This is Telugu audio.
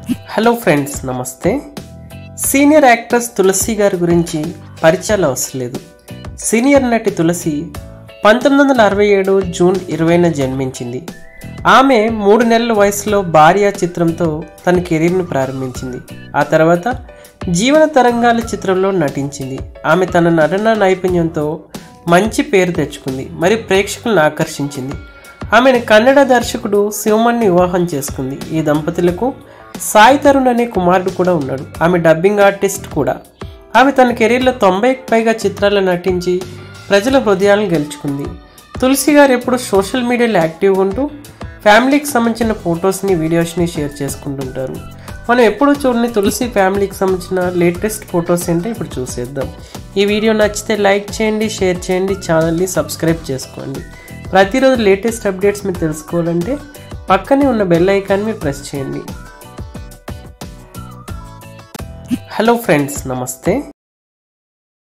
హలో ఫ్రెండ్స్ నమస్తే సీనియర్ యాక్ట్రెస్ తులసి గారి గురించి పరిచయాలు అవసరం లేదు సీనియర్ నటి తులసి పంతొమ్మిది వందల అరవై ఏడు జూన్ ఇరవైన జన్మించింది ఆమె మూడు నెలల వయసులో భార్య చిత్రంతో తన కెరీర్ను ప్రారంభించింది ఆ తర్వాత జీవన తరంగాల చిత్రంలో నటించింది ఆమె తన నటన నైపుణ్యంతో మంచి పేరు తెచ్చుకుంది మరి ప్రేక్షకులను ఆకర్షించింది ఆమెను కన్నడ దర్శకుడు శివమణ్ణి వివాహం చేసుకుంది ఈ దంపతులకు సాయి తరుణ్ అనే కుమారుడు కూడా ఉన్నాడు ఆమె డబ్బింగ్ ఆర్టిస్ట్ కూడా ఆమె తన కెరీర్లో తొంభైకి పైగా చిత్రాల్లో నటించి ప్రజల హృదయాలను గెలుచుకుంది తులసి గారు ఎప్పుడు సోషల్ మీడియాలో యాక్టివ్గా ఉంటూ ఫ్యామిలీకి సంబంధించిన ఫొటోస్ని వీడియోస్ని షేర్ చేసుకుంటుంటారు మనం ఎప్పుడు చూడని తులసి ఫ్యామిలీకి సంబంధించిన లేటెస్ట్ ఫొటోస్ ఏంటో ఇప్పుడు చూసేద్దాం ఈ వీడియో నచ్చితే లైక్ చేయండి షేర్ చేయండి ఛానల్ని సబ్స్క్రైబ్ చేసుకోండి ప్రతిరోజు లేటెస్ట్ అప్డేట్స్ మీరు తెలుసుకోవాలంటే పక్కనే ఉన్న బెల్ ఐకాన్ మీరు ప్రెస్ చేయండి హలో ఫ్రెండ్స్ నమస్తే